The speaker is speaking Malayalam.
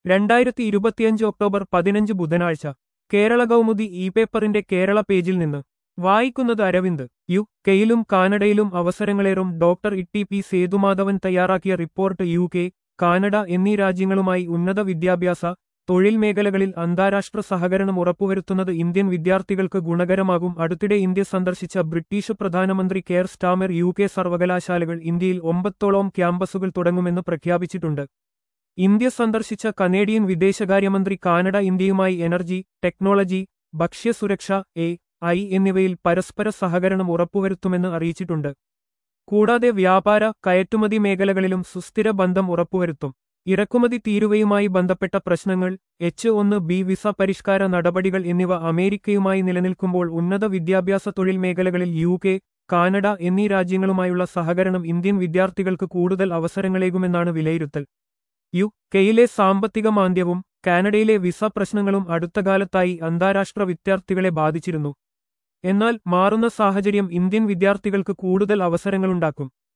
രണ്ടായിരത്തി ഇരുപത്തിയഞ്ച് ഒക്ടോബർ പതിനഞ്ച് ബുധനാഴ്ച കേരള കൗമുദി ഇ പേപ്പറിന്റെ കേരള പേജിൽ നിന്ന് വായിക്കുന്നത് അരവിന്ദ് യു കെയിലും കാനഡയിലും അവസരങ്ങളേറും ഡോക്ടർ ഇട്ടി പി സേതുമാധവൻ തയ്യാറാക്കിയ റിപ്പോർട്ട് യു കെ കാനഡ എന്നീ രാജ്യങ്ങളുമായി ഉന്നത വിദ്യാഭ്യാസ തൊഴിൽ മേഖലകളിൽ അന്താരാഷ്ട്ര സഹകരണം ഉറപ്പുവരുത്തുന്നത് ഇന്ത്യൻ വിദ്യാർത്ഥികൾക്ക് ഗുണകരമാകും അടുത്തിടെ ഇന്ത്യ സന്ദർശിച്ച ബ്രിട്ടീഷ് പ്രധാനമന്ത്രി കെയർ സ്റ്റാമർ യു കെ സർവകലാശാലകൾ ഇന്ത്യയിൽ ഒമ്പത്തോളം ക്യാമ്പസുകൾ തുടങ്ങുമെന്ന് പ്രഖ്യാപിച്ചിട്ടുണ്ട് ഇന്ത്യ സന്ദർശിച്ച കനേഡിയൻ വിദേശകാര്യമന്ത്രി കാനഡ ഇന്ത്യയുമായി എനർജി ടെക്നോളജി ഭക്ഷ്യസുരക്ഷ എ ഐ എന്നിവയിൽ പരസ്പര സഹകരണം ഉറപ്പുവരുത്തുമെന്ന് അറിയിച്ചിട്ടുണ്ട് കൂടാതെ വ്യാപാര കയറ്റുമതി മേഖലകളിലും സുസ്ഥിര ബന്ധം ഉറപ്പുവരുത്തും ഇറക്കുമതി തീരുവയുമായി ബന്ധപ്പെട്ട പ്രശ്നങ്ങൾ എച്ച് ഒന്ന് ബി വിസ പരിഷ്കാര നടപടികൾ എന്നിവ അമേരിക്കയുമായി നിലനിൽക്കുമ്പോൾ ഉന്നത വിദ്യാഭ്യാസ തൊഴിൽ മേഖലകളിൽ യു കെ കാനഡ എന്നീ രാജ്യങ്ങളുമായുള്ള സഹകരണം ഇന്ത്യൻ വിദ്യാർത്ഥികൾക്ക് കൂടുതൽ അവസരങ്ങളേകുമെന്നാണ് വിലയിരുത്തൽ യു കെയിലെ സാമ്പത്തിക മാന്ദ്യവും കാനഡയിലെ വിസ പ്രശ്നങ്ങളും അടുത്തകാലത്തായി അന്താരാഷ്ട്ര വിദ്യാർത്ഥികളെ ബാധിച്ചിരുന്നു എന്നാൽ മാറുന്ന സാഹചര്യം ഇന്ത്യൻ വിദ്യാർത്ഥികൾക്ക് കൂടുതൽ അവസരങ്ങളുണ്ടാക്കും